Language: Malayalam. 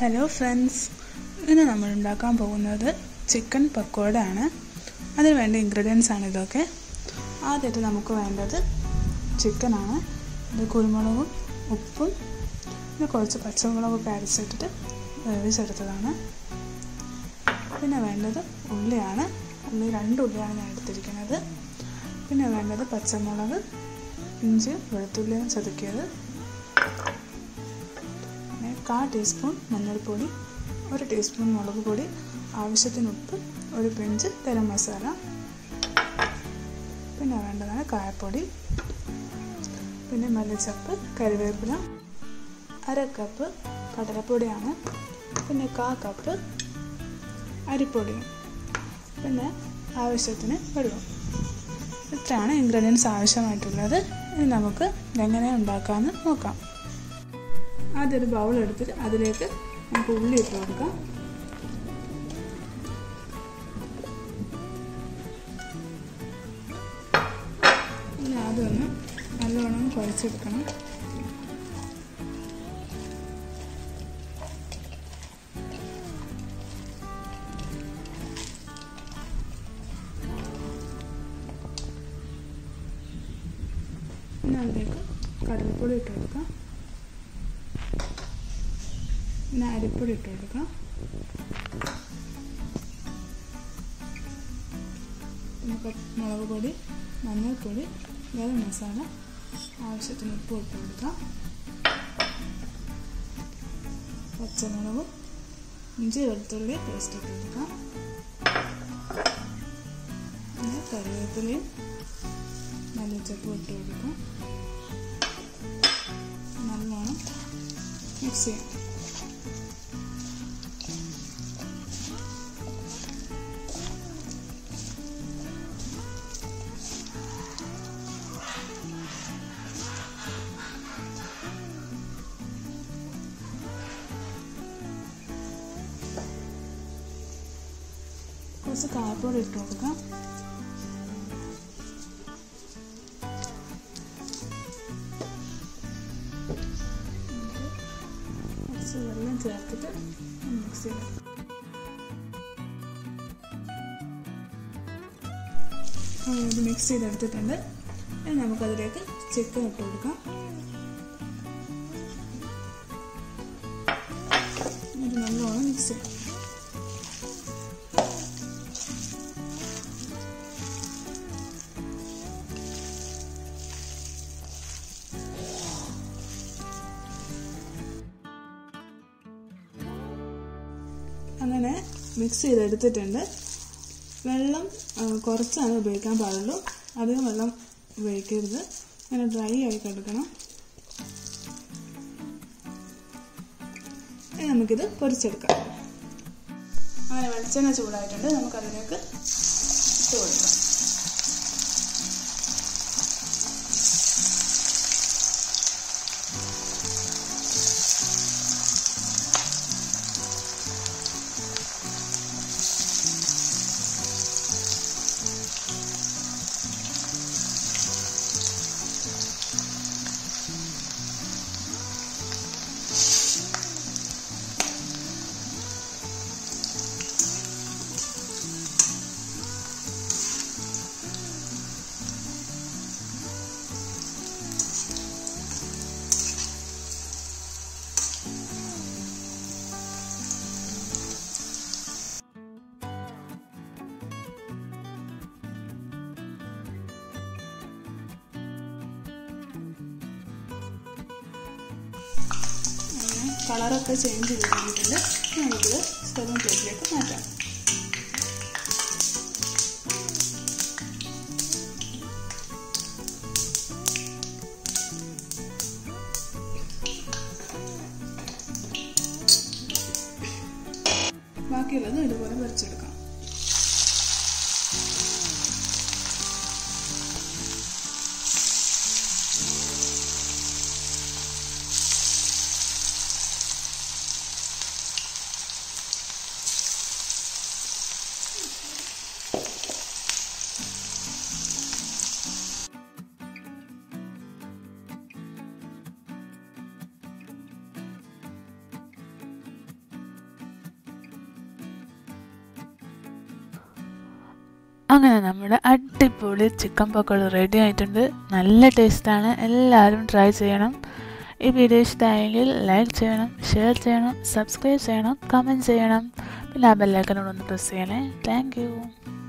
ഹലോ ഫ്രണ്ട്സ് ഇന്ന് നമ്മൾ ഉണ്ടാക്കാൻ പോകുന്നത് ചിക്കൻ പക്കോട ആണ് അതിന് വേണ്ട ഇൻഗ്രീഡിയൻസ് ആണ് ഇതൊക്കെ ആദ്യമായിട്ട് നമുക്ക് വേണ്ടത് ചിക്കനാണ് ഇത് കുരുമുളകും ഉപ്പും പിന്നെ കുറച്ച് പച്ചമുളകൊക്കെ അരച്ചിട്ടിട്ട് വേവിച്ചെടുത്തതാണ് പിന്നെ വേണ്ടത് ഉള്ളിയാണ് ഉള്ളി രണ്ട് ഉള്ളിയാണ് ഞാൻ എടുത്തിരിക്കുന്നത് പിന്നെ വേണ്ടത് പച്ചമുളക് ഇഞ്ചി വെളുത്തുള്ളിയും ചതുക്കിയത് പിന്നെ കാ ടീസ്പൂൺ മഞ്ഞൾപ്പൊടി ഒരു ടീസ്പൂൺ മുളക് പൊടി ആവശ്യത്തിന് ഉപ്പ് ഒരു പിഞ്ച് ഗരം മസാല പിന്നെ വേണ്ടതാണ് കായപ്പൊടി പിന്നെ മല്ലിച്ചപ്പ് കറിവേപ്പില അര കപ്പ് കടലപ്പൊടിയാണ് പിന്നെ കാ കപ്പ് അരിപ്പൊടിയും പിന്നെ ആവശ്യത്തിന് വെള്ളം ഇത്രയാണ് ഇൻഗ്രീഡിയൻസ് ആവശ്യമായിട്ടുള്ളത് ഇനി നമുക്ക് എങ്ങനെ ഉണ്ടാക്കാമെന്ന് നോക്കാം ആദ്യം ഒരു ബൗൾ എടുത്തിട്ട് അതിലേക്ക് നമുക്ക് ഉള്ളി ഇട്ട് കൊടുക്കാം പിന്നെ അതൊന്ന് നല്ലോണം കുഴച്ചെടുക്കണം പിന്നെ അതിലേക്ക് കടലപ്പൊടി ഇട്ട് കൊടുക്കാം പിന്നെ അരിപ്പൊടി ഇട്ട് കൊടുക്കാം പിന്നെ മുളക് പൊടി മഞ്ഞൾപ്പൊടി ഗരം മസാല ആവശ്യത്തിന് ഉപ്പ് ഇട്ട് കൊടുക്കാം പച്ചമുളകും ഇഞ്ചി വെളുത്തുള്ളി പേസ്റ്റ് ഇട്ട് കൊടുക്കാം പിന്നെ കറിവേപ്പിലയും മല്ലിച്ചപ്പും ഇട്ട് കൊടുക്കാം നല്ലോണം മിക്സ് ചെയ്യാം കുറച്ച് കായപ്പൊടി ഇട്ട് കൊടുക്കാം കുറച്ച് വെള്ളം ചേർത്തിട്ട് മിക്സ് ചെയ്യാം ഇത് മിക്സ് ചെയ്തെടുത്തിട്ടുണ്ട് ഇനി നമുക്കതിലേക്ക് ചിക്കൻ ഇട്ട് കൊടുക്കാം ഇത് നല്ലോണം മിക്സ് ചെയ്യാം അങ്ങനെ മിക്സ് ചെയ്തെടുത്തിട്ടുണ്ട് വെള്ളം കുറച്ചാണ് ഉപയോഗിക്കാൻ പാടുള്ളൂ അധികം വെള്ളം ഉപയോഗിക്കരുത് അങ്ങനെ ഡ്രൈ ആയി കിടക്കണം ഇനി നമുക്കിത് പൊരിച്ചെടുക്കാം അങ്ങനെ വെളിച്ചെണ്ണ ചൂടായിട്ടുണ്ട് നമുക്കതിലേക്ക് ഇട്ട് കൊടുക്കാം കളറൊക്കെ ചേഞ്ച് ചെയ്ത് കഴിഞ്ഞിട്ടുണ്ട് നമുക്കിത് സ്റ്റവും പ്ലേറ്റിലേക്ക് മാറ്റാം ബാക്കിയുള്ളത് ഇതുപോലെ വരച്ചെടുക്കാം അങ്ങനെ നമ്മുടെ അടിപൊളി ചിക്കൻ പക്കോട റെഡി ആയിട്ടുണ്ട് നല്ല ടേസ്റ്റാണ് എല്ലാവരും ട്രൈ ചെയ്യണം ഈ വീഡിയോ ഇഷ്ടമായെങ്കിൽ ലൈക്ക് ചെയ്യണം ഷെയർ ചെയ്യണം സബ്സ്ക്രൈബ് ചെയ്യണം കമൻറ്റ് ചെയ്യണം പിന്നെ ആ ബെല്ലൈക്കനോട് ഒന്ന് പ്രസ് ചെയ്യണേ താങ്ക് യു